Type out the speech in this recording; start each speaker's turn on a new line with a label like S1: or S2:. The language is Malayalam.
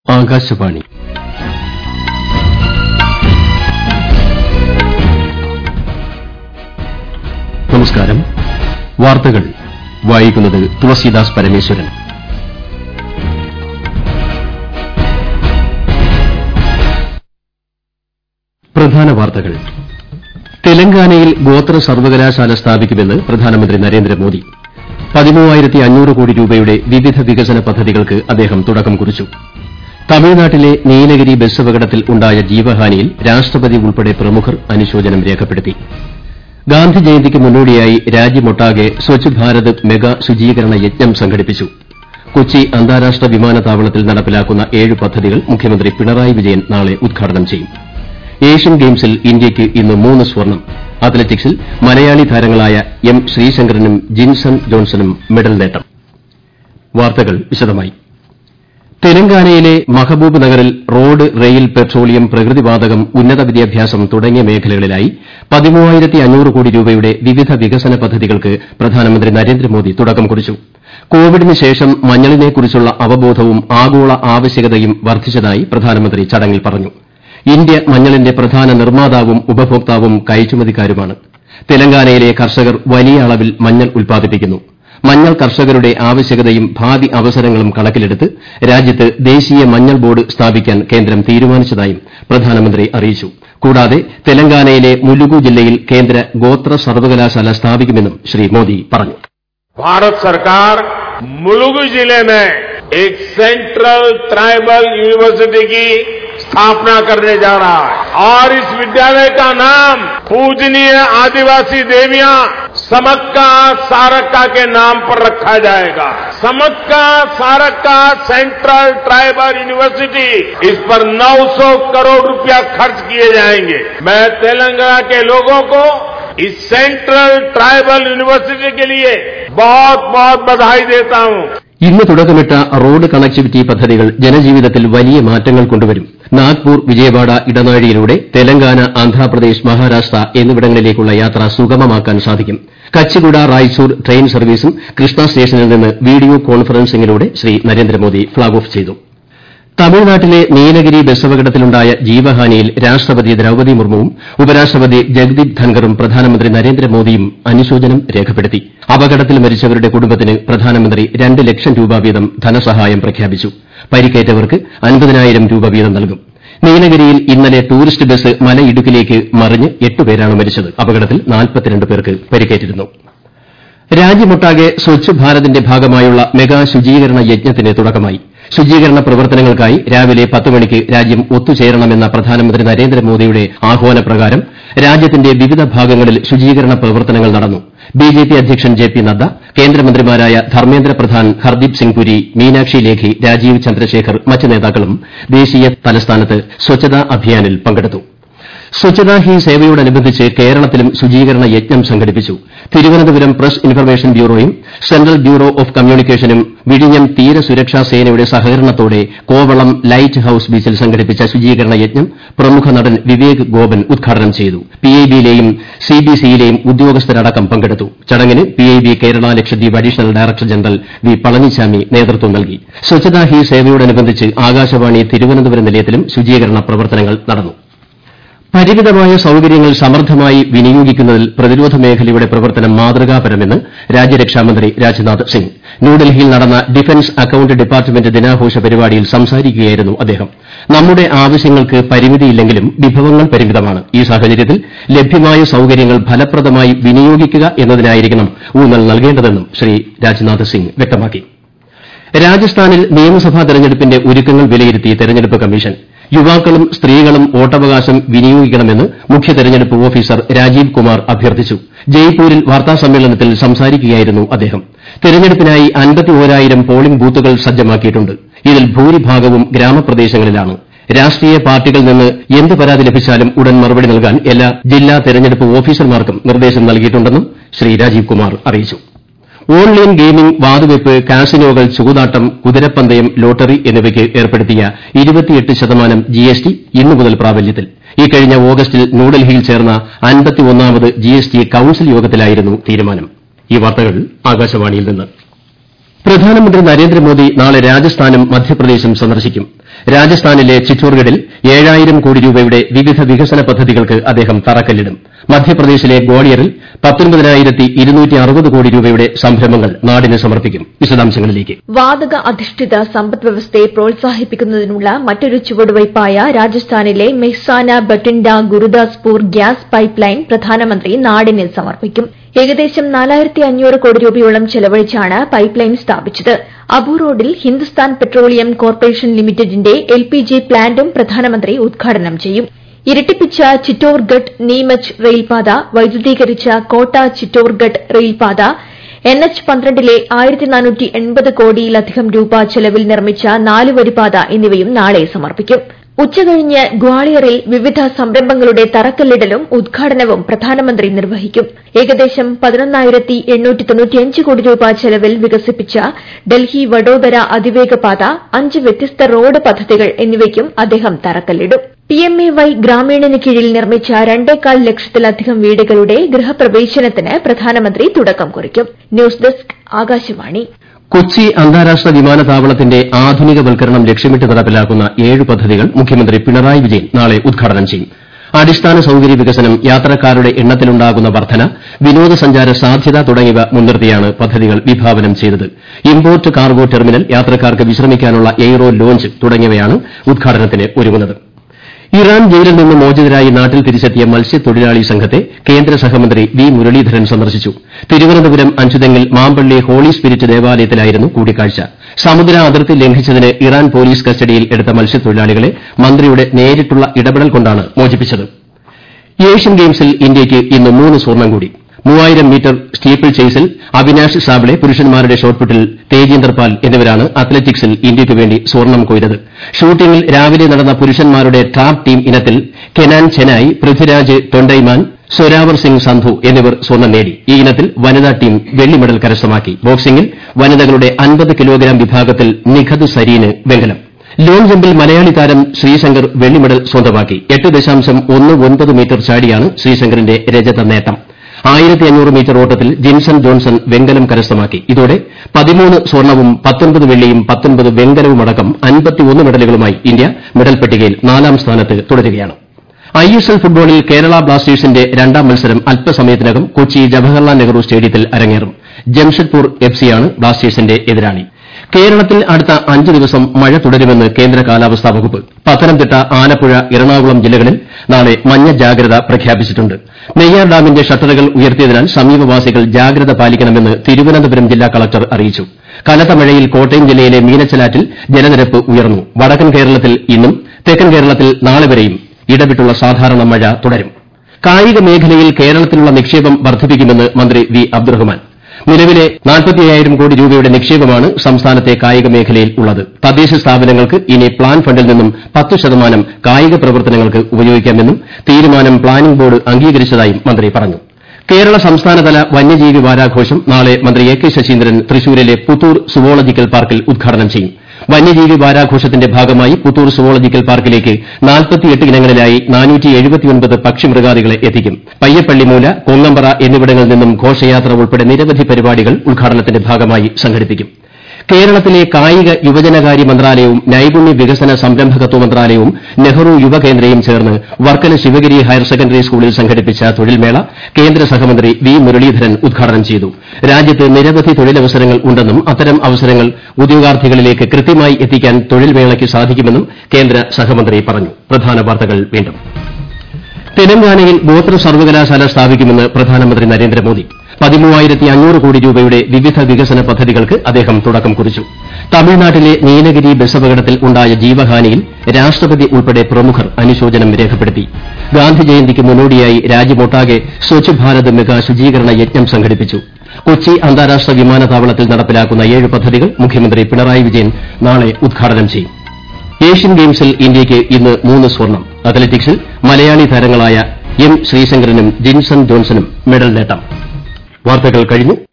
S1: ആകാശവാണി നമസ്കാരം വാർത്തകൾ വായിക്കുന്നത് തുളസീദാസ് പരമേശ്വരൻ പ്രധാന വാർത്തകൾ തെലങ്കാനയിൽ ഗോത്ര സർവകലാശാല സ്ഥാപിക്കുമെന്ന് പ്രധാനമന്ത്രി നരേന്ദ്രമോദി പതിമൂവായിരത്തി അഞ്ഞൂറ് കോടി രൂപയുടെ വിവിധ വികസന പദ്ധതികൾക്ക് അദ്ദേഹം തുടക്കം കുറിച്ചു തമിഴ്നാട്ടിലെ നീലഗിരി ബസ് അപകടത്തിൽ ഉണ്ടായ ജീവഹാനിയിൽ രാഷ്ട്രപതി ഉൾപ്പെടെ പ്രമുഖർ അനുശോചനം രേഖപ്പെടുത്തി ഗാന്ധി ജയന്തിക്ക് മുന്നോടിയായി രാജ്യമൊട്ടാകെ സ്വച്ഛ് ഭാരത് മെഗാ ശുചീകരണ യജ്ഞം സംഘടിപ്പിച്ചു കൊച്ചി അന്താരാഷ്ട്ര വിമാനത്താവളത്തിൽ നടപ്പിലാക്കുന്ന ഏഴ് പദ്ധതികൾ മുഖ്യമന്ത്രി പിണറായി വിജയൻ നാളെ ഉദ്ഘാടനം ചെയ്യും ഏഷ്യൻ ഗെയിംസിൽ ഇന്ത്യയ്ക്ക് ഇന്ന് മൂന്ന് സ്വർണ്ണം അത്ലറ്റിക്സിൽ മലയാളി താരങ്ങളായ എം ശ്രീശങ്കരനും ജിൻസൺ ജോൺസണും മെഡൽ നേട്ടം വാർത്തകൾ വിശദമായി തെലങ്കാനയിലെ മഹബൂബ് നഗറിൽ റോഡ് റെയിൽ പെട്രോളിയം പ്രകൃതിവാതകം ഉന്നത വിദ്യാഭ്യാസം തുടങ്ങിയ മേഖലകളിലായി പതിമൂവായിരത്തി അഞ്ഞൂറ് കോടി രൂപയുടെ വിവിധ വികസന പദ്ധതികൾക്ക് പ്രധാനമന്ത്രി നരേന്ദ്രമോദി തുടക്കം കുറിച്ചു കോവിഡിന് ശേഷം മഞ്ഞളിനെക്കുറിച്ചുള്ള അവബോധവും ആഗോള ആവശ്യകതയും വർദ്ധിച്ചതായി പ്രധാനമന്ത്രി ചടങ്ങിൽ പറഞ്ഞു ഇന്ത്യ മഞ്ഞളിന്റെ പ്രധാന നിർമ്മാതാവും ഉപഭോക്താവും കയറ്റുമതിക്കാരുമാണ് തെലങ്കാനയിലെ കർഷകർ വലിയ അളവിൽ മഞ്ഞൾ ഉൽപ്പാദിപ്പിക്കുന്നു മഞ്ഞൾ കർഷകരുടെ ആവശ്യകതയും ഭാവി അവസരങ്ങളും കണക്കിലെടുത്ത് രാജ്യത്ത് ദേശീയ മഞ്ഞൾ ബോർഡ് സ്ഥാപിക്കാൻ കേന്ദ്രം തീരുമാനിച്ചതായും പ്രധാനമന്ത്രി അറിയിച്ചു കൂടാതെ തെലങ്കാനയിലെ മുലുഗു ജില്ലയിൽ കേന്ദ്ര ഗോത്ര സർവകലാശാല സ്ഥാപിക്കുമെന്നും ശ്രീ മോദി പറഞ്ഞു
S2: भारत सरकार मुलुगु जिले में एक सेंट्रल ट्राइबल यूनिवर्सिटी की स्थापना करने जा रहा है और इस विद्यालय का नाम पूजनीय आदिवासी देवियां समक्का सारक्का के नाम पर रखा जाएगा Sammakka Sarakka central tribal university इस पर 900 करोड़ रुपया खर्च किए जाएंगे मैं तेलंगाना के लोगों को इस सेंट्रल ट्राइबल यूनिवर्सिटी के लिए बहुत बहुत बधाई देता हूं
S1: ഇന്ന് തുടക്കമിട്ട റോഡ് കണക്ടിവിറ്റി പദ്ധതികൾ ജനജീവിതത്തിൽ വലിയ മാറ്റങ്ങൾ കൊണ്ടുവരും നാഗ്പൂർ വിജയവാഡ ഇടനാഴിയിലൂടെ തെലങ്കാന ആന്ധ്രാപ്രദേശ് മഹാരാഷ്ട്ര എന്നിവിടങ്ങളിലേക്കുള്ള യാത്ര സുഗമമാക്കാൻ സാധിക്കും കച്ചിഗുഡ റായ്ചൂർ ട്രെയിൻ സർവീസും കൃഷ്ണ സ്റ്റേഷനിൽ നിന്ന് വീഡിയോ കോൺഫറൻസിംഗിലൂടെ ശ്രീ നരേന്ദ്രമോദി ഫ്ളാഗ് ഓഫ് ചെയ്തു തമിഴ്നാട്ടിലെ നീലഗിരി ബസ് അപകടത്തിലുണ്ടായ ജീവഹാനിയിൽ രാഷ്ട്രപതി ദ്രൌപതി മുർമുവും ഉപരാഷ്ട്രപതി ജഗ്ദീപ് ധൻഖറും പ്രധാനമന്ത്രി നരേന്ദ്രമോദിയും അനുശോചനം രേഖപ്പെടുത്തി അപകടത്തിൽ മരിച്ചവരുടെ കുടുംബത്തിന് പ്രധാനമന്ത്രി രണ്ട് ലക്ഷം രൂപ വീതം ധനസഹായം പ്രഖ്യാപിച്ചു പരിക്കേറ്റവർക്ക് അൻപതിനായിരം രൂപ വീതം നൽകും നീലഗിരിയിൽ ഇന്നലെ ടൂറിസ്റ്റ് ബസ് മലയിടുക്കിലേക്ക് മറിഞ്ഞ് എട്ടുപേരാണ് മരിച്ചത് അപകടത്തിൽ നാൽപ്പത്തിരണ്ട് പേർക്ക് പരിക്കേറ്റിരുന്നു രാജ്യമൊട്ടാകെ സ്വച്ഛ് ഭാരതിന്റെ ഭാഗമായുള്ള മെഗാ ശുചീകരണ യജ്ഞത്തിന് തുടക്കമായി ശുചീകരണ പ്രവർത്തനങ്ങൾക്കായി രാവിലെ പത്ത് മണിക്ക് രാജ്യം ഒത്തുചേരണമെന്ന പ്രധാനമന്ത്രി നരേന്ദ്രമോദിയുടെ ആഹ്വാനപ്രകാരം രാജ്യത്തിന്റെ വിവിധ ഭാഗങ്ങളിൽ ശുചീകരണ പ്രവർത്തനങ്ങൾ നടന്നു ബിജെപി അധ്യക്ഷൻ ജെ പി നദ്ദ കേന്ദ്രമന്ത്രിമാരായ ധർമ്മേന്ദ്ര പ്രധാൻ ഹർദീപ് സിംഗ് പുരി മീനാക്ഷി ലേഖി രാജീവ് ചന്ദ്രശേഖർ മറ്റ് നേതാക്കളും ദേശീയ തലസ്ഥാനത്ത് സ്വച്ഛതാ അഭിയാനിൽ പങ്കെടുത്തു സ്വച്ഛതാ ഹി സേവയോടനുബന്ധിച്ച് കേരളത്തിലും ശുചീകരണ യജ്ഞം സംഘടിപ്പിച്ചു തിരുവനന്തപുരം പ്രസ് ഇൻഫർമേഷൻ ബ്യൂറോയും സെൻട്രൽ ബ്യൂറോ ഓഫ് കമ്മ്യൂണിക്കേഷനും വിഴിഞ്ഞം തീരസുരക്ഷാ സേനയുടെ സഹകരണത്തോടെ കോവളം ലൈറ്റ് ഹൌസ് ബീച്ചിൽ സംഘടിപ്പിച്ച ശുചീകരണ യജ്ഞം പ്രമുഖ നടൻ വിവേക് ഗോപൻ ഉദ്ഘാടനം ചെയ്തു പിഐബിയിലെയും സിബിസിയിലെയും ഉദ്യോഗസ്ഥരടക്കം പങ്കെടുത്തു ചടങ്ങിന് PIB Kerala Lakshadweep additional director general V Palanichami നേതൃത്വം നൽകി സ്വച്ഛതാ ഹി സേവയോടനുബന്ധിച്ച് ആകാശവാണി തിരുവനന്തപുരം നിലയത്തിലും ശുചീകരണ പ്രവർത്തനങ്ങൾ നടന്നു പരിമിതമായ സൌകര്യങ്ങൾ സമർത്ഥമായി വിനിയോഗിക്കുന്നതിൽ പ്രതിരോധ മേഖലയുടെ പ്രവർത്തനം മാതൃകാപരമെന്ന് രാജ്യരക്ഷാമന്ത്രി രാജ്നാഥ് സിംഗ് ന്യൂഡൽഹിയിൽ നടന്ന ഡിഫൻസ് അക്കൌണ്ട് ഡിപ്പാർട്ട്മെന്റ് ദിനാഘോഷ പരിപാടിയിൽ സംസാരിക്കുകയായിരുന്നു അദ്ദേഹം നമ്മുടെ ആവശ്യങ്ങൾക്ക് പരിമിതിയില്ലെങ്കിലും വിഭവങ്ങൾ പരിമിതമാണ് ഈ സാഹചര്യത്തിൽ ലഭ്യമായ സൌകര്യങ്ങൾ ഫലപ്രദമായി വിനിയോഗിക്കുക എന്നതിനായിരിക്കണം ഊന്നൽ നൽകേണ്ടതെന്നും ശ്രീ രാജ്നാഥ് സിംഗ് വ്യക്തമാക്കി രാജസ്ഥാനിൽ നിയമസഭാ തെരഞ്ഞെടുപ്പിന്റെ ഒരുക്കങ്ങൾ വിലയിരുത്തി തെരഞ്ഞെടുപ്പ് കമ്മീഷൻ യുവാക്കളും സ്ത്രീകളും വോട്ടവകാശം വിനിയോഗിക്കണമെന്ന് മുഖ്യ തെരഞ്ഞെടുപ്പ് ഓഫീസർ രാജീവ് കുമാർ അഭ്യർത്ഥിച്ചു ജയ്പൂരിൽ വാർത്താസമ്മേളനത്തിൽ സംസാരിക്കുകയായിരുന്നു അദ്ദേഹം തെരഞ്ഞെടുപ്പിനായി അൻപത്തിയോരായിരം പോളിംഗ് ബൂത്തുകൾ സജ്ജമാക്കിയിട്ടുണ്ട് ഇതിൽ ഭൂരിഭാഗവും ഗ്രാമപ്രദേശങ്ങളിലാണ് രാഷ്ട്രീയ പാർട്ടികളിൽ നിന്ന് എന്ത് പരാതി ലഭിച്ചാലും ഉടൻ മറുപടി നൽകാൻ എല്ലാ ജില്ലാ തെരഞ്ഞെടുപ്പ് ഓഫീസർമാർക്കും നിർദ്ദേശം നൽകിയിട്ടുണ്ടെന്നും ശ്രീ രാജീവ് കുമാർ അറിയിച്ചു ഓൺലൈൻ ഗെയിമിംഗ് വാതുവെപ്പ് കാസിനോകൾ ചൂതാട്ടം കുതിരപ്പന്തയം ലോട്ടറി എന്നിവയ്ക്ക് ഏർപ്പെടുത്തിയ ഇരുപത്തിയെട്ട് ശതമാനം ജിഎസ്ടി ഇന്നു മുതൽ പ്രാബല്യത്തിൽ ഇക്കഴിഞ്ഞ ഓഗസ്റ്റിൽ ന്യൂഡൽഹിയിൽ ചേർന്ന അൻപത്തിയൊന്നാമത് ജിഎസ്ടി കൌൺസിൽ യോഗത്തിലായിരുന്നു തീരുമാനം ഈ വാർത്തകൾ ആകാശവാണിയിൽ നിന്ന് പ്രധാനമന്ത്രി നരേന്ദ്രമോദി നാളെ രാജസ്ഥാനും മധ്യപ്രദേശും സന്ദർശിക്കും രാജസ്ഥാനിലെ ചിറ്റോർഗഡിൽ ഏഴായിരം കോടി രൂപയുടെ വിവിധ വികസന പദ്ധതികൾക്ക് അദ്ദേഹം തറക്കല്ലിടും മധ്യപ്രദേശിലെ ഗ്വാളിയറിൽ കോടി രൂപയുടെ സംരംഭങ്ങൾ നാടിന് സമർപ്പിക്കും വിശദാംശങ്ങളിലേക്ക്
S3: വാതക അധിഷ്ഠിത സമ്പദ് വ്യവസ്ഥയെ പ്രോത്സാഹിപ്പിക്കുന്നതിനുള്ള മറ്റൊരു ചുവടുവയ്പായ രാജസ്ഥാനിലെ Mehsana Bathinda Gurdaspur gas pipeline പ്രധാനമന്ത്രി നാടിന് സമർപ്പിക്കും ഏകദേശം നാലായിരത്തി അഞ്ഞൂറ് കോടി രൂപയോളം ചെലവഴിച്ചാണ് പൈപ്പ് ലൈൻ സ്ഥാപിച്ചത് അബു റോഡിൽ ഹിന്ദുസ്ഥാൻ പെട്രോളിയം കോർപ്പറേഷൻ ലിമിറ്റഡിന്റെ എൽ പി ജി പ്ലാന്റും പ്രധാനമന്ത്രി ഉദ്ഘാടനം ചെയ്യും ഇരട്ടിപ്പിച്ച ചിറ്റോർഗഡ് നീമച്ച് റെയിൽപാത വൈദ്യുതീകരിച്ച കോട്ട ചിറ്റോർഗഡ് റെയിൽപാത എൻ എച്ച് പന്ത്രണ്ടിലെ ആയിരത്തി നാനൂറ്റി എൺപത് കോടിയിലധികം രൂപ ചെലവിൽ നിർമ്മിച്ച നാലുവരിപാത എന്നിവയും നാളെ സമർപ്പിക്കും ഉച്ചകഴിഞ്ഞ് ഗ്വാളിയറിൽ വിവിധ സംരംഭങ്ങളുടെ തറക്കല്ലിടലും ഉദ്ഘാടനവും പ്രധാനമന്ത്രി നിർവഹിക്കും ഏകദേശം പതിനൊന്നായിരത്തി എണ്ണൂറ്റി തൊണ്ണൂറ്റിയഞ്ച് കോടി രൂപ ചെലവിൽ വികസിപ്പിച്ച ഡൽഹി വഡോദര അതിവേഗ പാത അഞ്ച് വ്യത്യസ്ത റോഡ് പദ്ധതികൾ എന്നിവയ്ക്കും അദ്ദേഹം തറക്കല്ലിടും പിഎംഎവൈ ഗ്രാമീണിന് കീഴിൽ നിർമ്മിച്ച രണ്ടേകാൽ ലക്ഷത്തിലധികം വീടുകളുടെ ഗൃഹപ്രവേശനത്തിന് പ്രധാനമന്ത്രി തുടക്കം കുറിക്കും ന്യൂസ് ഡെസ്ക് ആകാശവാണി
S1: കൊച്ചി അന്താരാഷ്ട്ര വിമാനത്താവളത്തിന്റെ ആധുനികവൽക്കരണം ലക്ഷ്യമിട്ട് നടപ്പിലാക്കുന്ന ഏഴ് പദ്ധതികൾ മുഖ്യമന്ത്രി പിണറായി വിജയൻ നാളെ ഉദ്ഘാടനം ചെയ്യും അടിസ്ഥാന സൌകര്യ വികസനം യാത്രക്കാരുടെ എണ്ണത്തിലുണ്ടാകുന്ന വർധന വിനോദസഞ്ചാര സാധ്യത തുടങ്ങിയവ മുൻനിർത്തിയാണ് പദ്ധതികൾ വിഭാവനം ചെയ്തത് ഇമ്പോർട്ട് കാർഗോ ടെർമിനൽ യാത്രക്കാർക്ക് വിശ്രമിക്കാനുള്ള എയ്റോ ലോഞ്ച് തുടങ്ങിയവയാണ് ഉദ്ഘാടനത്തിന് ഒരുങ്ങുന്നത് ഇറാൻ ജയിലിൽ നിന്ന് മോചിതരായി നാട്ടിൽ തിരിച്ചെത്തിയ മത്സ്യത്തൊഴിലാളി സംഘത്തെ കേന്ദ്ര സഹമന്ത്രി വി മുരളീധരൻ സന്ദർശിച്ചു തിരുവനന്തപുരം അഞ്ചുതെങ്ങിൽ മാമ്പള്ളി ഹോളി സ്പിരിറ്റ് ദേവാലയത്തിലായിരുന്നു കൂടിക്കാഴ്ച സമുദ്ര അതിർത്തി ലംഘിച്ചതിന് ഇറാൻ പോലീസ് കസ്റ്റഡിയിൽ എടുത്ത മത്സ്യത്തൊഴിലാളികളെ മന്ത്രിയുടെ നേരിട്ടുള്ള ഇടപെടൽ കൊണ്ടാണ് മോചിപ്പിച്ചത് ഏഷ്യൻ ഗെയിംസിൽ ഇന്ത്യയ്ക്ക് ഇന്ന് മൂന്ന് സ്വർണ്ണം കൂടി മൂവായിരം മീറ്റർ സ്റ്റീപ്പിൾ ചേസിൽ അവിനാഷ് സാബ്ളെ പുരുഷന്മാരുടെ ഷോട്ട്പുട്ടിൽ തേജീന്ദർ പാൽ എന്നിവരാണ് അത്ലറ്റിക്സിൽ ഇന്ത്യയ്ക്ക് വേണ്ടി സ്വർണ്ണം കൊയ്തത് ഷൂട്ടിംഗിൽ രാവിലെ നടന്ന പുരുഷന്മാരുടെ ട്രാപ്പ് ടീം ഇനത്തിൽ കെനാൻ ചെനായ് പൃഥ്വിരാജ് തൊണ്ടൈമാൻ സൊരാവർ സിംഗ് സന്ധു എന്നിവർ സ്വർണ്ണം നേടി ഈ ഇനത്തിൽ വനിതാ ടീം വെള്ളി മെഡൽ കരസ്ഥമാക്കി ബോക്സിംഗിൽ വനിതകളുടെ അൻപത് കിലോഗ്രാം വിഭാഗത്തിൽ നിഖത് സരീന് വെങ്കലം ലോങ് ജമ്പിൽ മലയാളി താരം ശ്രീശങ്കർ വെള്ളി മെഡൽ സ്വന്തമാക്കി എട്ട് ദശാംശം ഒന്ന് ഒൻപത് മീറ്റർ ചാടിയാണ് ശ്രീശങ്കറിന്റെ രജത നേട്ടം ആയിരത്തി അഞ്ഞൂറ് മീറ്റർ ഓട്ടത്തിൽ ജിൻസൺ ജോൺസൺ വെങ്കലം കരസ്ഥമാക്കി ഇതോടെ പതിമൂന്ന് സ്വർണവും പത്തൊൻപത് വെള്ളിയും പത്തൊൻപത് വെങ്കലവുമടക്കം അൻപത്തിയൊന്ന് മെഡലുകളുമായി ഇന്ത്യ മെഡൽ പട്ടികയിൽ നാലാം സ്ഥാനത്ത് തുടരുകയാണ് ഐ എസ് എൽ ഫുട്ബോളിൽ കേരള ബ്ലാസ്റ്റേഴ്സിന്റെ രണ്ടാം മത്സരം അല്പസമയത്തിനകം കൊച്ചി ജവഹർലാൽ നെഹ്റു സ്റ്റേഡിയത്തിൽ അരങ്ങേറും ജംഷഡ്പൂർ എഫ് സിയാണ് ബ്ലാസ്റ്റേഴ്സിന്റെ എതിരാളി കേരളത്തിൽ അടുത്ത അഞ്ച് ദിവസം മഴ തുടരുമെന്ന് കേന്ദ്ര കാലാവസ്ഥാ വകുപ്പ് പത്തനംതിട്ട ആലപ്പുഴ എറണാകുളം ജില്ലകളിൽ നാളെ മഞ്ഞ ജാഗ്രത പ്രഖ്യാപിച്ചിട്ടുണ്ട് നെയ്യാർ ഡാമിന്റെ ഷട്ടറുകൾ ഉയർത്തിയതിനാൽ സമീപവാസികൾ ജാഗ്രത പാലിക്കണമെന്ന് തിരുവനന്തപുരം ജില്ലാ കളക്ടർ അറിയിച്ചു കനത്ത മഴയിൽ കോട്ടയം ജില്ലയിലെ മീനച്ചലാറ്റിൽ ജലനിരപ്പ് ഉയർന്നു വടക്കൻ കേരളത്തിൽ ഇന്നും തെക്കൻ കേരളത്തിൽ നാളെ വരെയും ഇടവിട്ടുള്ള സാധാരണ മഴ തുടരും കായിക മേഖലയിൽ കേരളത്തിലുള്ള നിക്ഷേപം വർദ്ധിപ്പിക്കുമെന്ന് മന്ത്രി വി അബ്ദുറഹ്മാൻ നിലവിലെ നാൽപ്പത്തിയ്യായിരം കോടി രൂപയുടെ നിക്ഷേപമാണ് സംസ്ഥാനത്തെ കായിക മേഖലയിൽ ഉള്ളത് തദ്ദേശ സ്ഥാപനങ്ങൾക്ക് ഇനി പ്ലാൻ ഫണ്ടിൽ നിന്നും പത്ത് ശതമാനം കായിക പ്രവർത്തനങ്ങൾക്ക് ഉപയോഗിക്കാമെന്നും തീരുമാനം പ്ലാനിംഗ് ബോർഡ് അംഗീകരിച്ചതായും മന്ത്രി പറഞ്ഞു കേരള സംസ്ഥാനതല വന്യജീവി വാരാഘോഷം നാളെ മന്ത്രി എ കെ ശശീന്ദ്രൻ തൃശൂരിലെ പുത്തൂർ സുവോളജിക്കൽ പാർക്കിൽ ഉദ്ഘാടനം ചെയ്യും വന്യജീവി വാരാഘോഷത്തിന്റെ ഭാഗമായി പുത്തൂർ സുവോളജിക്കൽ പാർക്കിലേക്ക് ഇനങ്ങളിലായി പക്ഷിമൃഗാദികളെ എത്തിക്കും പയ്യപ്പള്ളിമൂല കൊങ്ങമ്പറ എന്നിവിടങ്ങളിൽ നിന്നും ഘോഷയാത്ര ഉൾപ്പെടെ നിരവധി പരിപാടികൾ ഉദ്ഘാടനത്തിന്റെ ഭാഗമായി സംഘടിപ്പിക്കും കേരളത്തിലെ കായിക യുവജനകാര്യ മന്ത്രാലയവും നൈപുണ്യ വികസന സംരംഭകത്വ മന്ത്രാലയവും നെഹ്റു യുവകേന്ദ്രയും ചേർന്ന് വർക്കല ശിവഗിരി ഹയർ സെക്കൻഡറി സ്കൂളിൽ സംഘടിപ്പിച്ച തൊഴിൽമേള കേന്ദ്ര സഹമന്ത്രി വി മുരളീധരൻ ഉദ്ഘാടനം ചെയ്തു രാജ്യത്ത് നിരവധി തൊഴിലവസരങ്ങൾ ഉണ്ടെന്നും അത്തരം അവസരങ്ങൾ ഉദ്യോഗാർത്ഥികളിലേക്ക് കൃത്യമായി എത്തിക്കാൻ തൊഴിൽമേളയ്ക്ക് സാധിക്കുമെന്നും കേന്ദ്ര സഹമന്ത്രി പറഞ്ഞു പ്രധാന വാർത്തകൾ വീണ്ടും തെലങ്കാനയിൽ ഗോത്ര സർവകലാശാല സ്ഥാപിക്കുമെന്ന് പ്രധാനമന്ത്രി നരേന്ദ്രമോദി പതിമൂവായിരത്തി അഞ്ഞൂറ് കോടി രൂപയുടെ വിവിധ വികസന പദ്ധതികൾക്ക് അദ്ദേഹം തുടക്കം കുറിച്ചു തമിഴ്നാട്ടിലെ നീലഗിരി ബസ്സപകടത്തിൽ ഉണ്ടായ ജീവഹാനിയിൽ രാഷ്ട്രപതി ഉൾപ്പെടെ പ്രമുഖർ അനുശോചനം രേഖപ്പെടുത്തി ഗാന്ധി ജയന്തിക്ക് മുന്നോടിയായി രാജ്യമൊട്ടാകെ സ്വച്ഛ് ഭാരത് മെഗാ ശുചീകരണ യജ്ഞം സംഘടിപ്പിച്ചു കൊച്ചി അന്താരാഷ്ട്ര വിമാനത്താവളത്തിൽ നടപ്പിലാക്കുന്ന ഏഴ് പദ്ധതികൾ മുഖ്യമന്ത്രി പിണറായി വിജയൻ നാളെ ഉദ്ഘാടനം ചെയ്യും ഏഷ്യൻ ഗെയിംസിൽ ഇന്ത്യയ്ക്ക് ഇന്ന് മൂന്ന് സ്വർണ്ണം അത്ലറ്റിക്സിൽ മലയാളി താരങ്ങളായ എം ശ്രീശങ്കരനും ജിൻസൺ ജോൺസണും മെഡൽ നേട്ടം വാർത്തകൾ കഴിഞ്ഞു